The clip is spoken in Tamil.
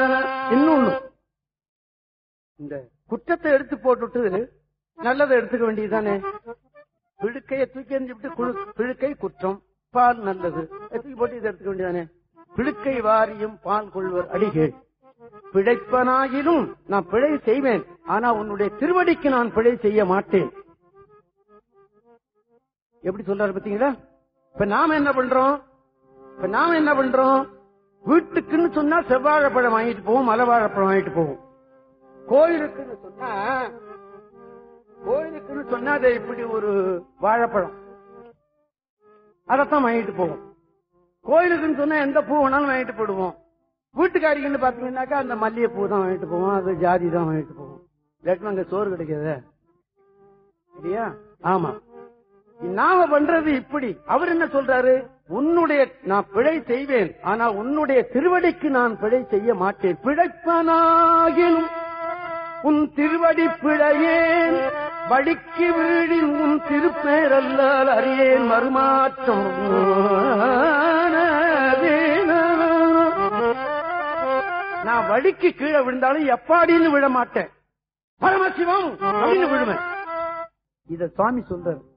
இன்னொன்னு இந்த குற்றத்தை எடுத்து போட்டுட்டு நல்லதை எடுத்துக்க வேண்டியதுதானே பிழுக்கைய தூக்கி எறிஞ்சுட்டு குழு- பிழுக்கை குற்றம் பால் நல்லது தூக்கி போட்டு இதை எடுத்துக்க வேண்டியதானே பிழுக்கை வாரியும் பால் கொள்வர் அடிகள் பிழைப்பனாயினும் நான் பிழை செய்வேன் ஆனா உன்னுடைய திருவடிக்கு நான் பிழை செய்ய மாட்டேன் எப்படி சொல்றாரு பாத்தீங்களா இப்ப நாம என்ன பண்றோம் இப்ப நாம என்ன பண்றோம் வீட்டுக்குன்னு சொன்னா செவ்வாழைப்பழம் வாங்கிட்டு போவோம் மலவாழைப்பழம் வாங்கிட்டு போவோம் கோயிலுக்குன்னு சொன்னா கோயிலுக்குன்னு சொன்னா அது இப்படி ஒரு வாழைப்பழம் அதத்தான் வாங்கிட்டு போவோம் கோயிலுக்குன்னு சொன்னா எந்த பூ வேணாலும் வாங்கிட்டு போடுவோம் வீட்டுக்காரிக்குன்னு பாத்தீங்கன்னாக்கா அந்த மல்லிகை பூ தான் வாங்கிட்டு போவோம் அது ஜாதி தான் வாங்கிட்டு போவோம் இல்லாட்டி அங்க சோறு கிடைக்காதே இல்லையா ஆமா நாம பண்றது இப்படி அவர் என்ன சொல்றாரு உன்னுடைய நான் பிழை செய்வேன் ஆனா உன்னுடைய திருவடிக்கு நான் பிழை செய்ய மாட்டேன் பிழைப்பனாகிலும் உன் திருவடி பிழையேன் வடிக்கு வீழின் உன் திருப்பேரல்லால் அறியேன் மறுமாற்றம் நான் வடிக்கு கீழே விழுந்தாலும் எப்பாடின்னு விழ மாட்டேன் பரமசிவம் அப்படின்னு விழுவேன் இத சுவாமி சொல்றாரு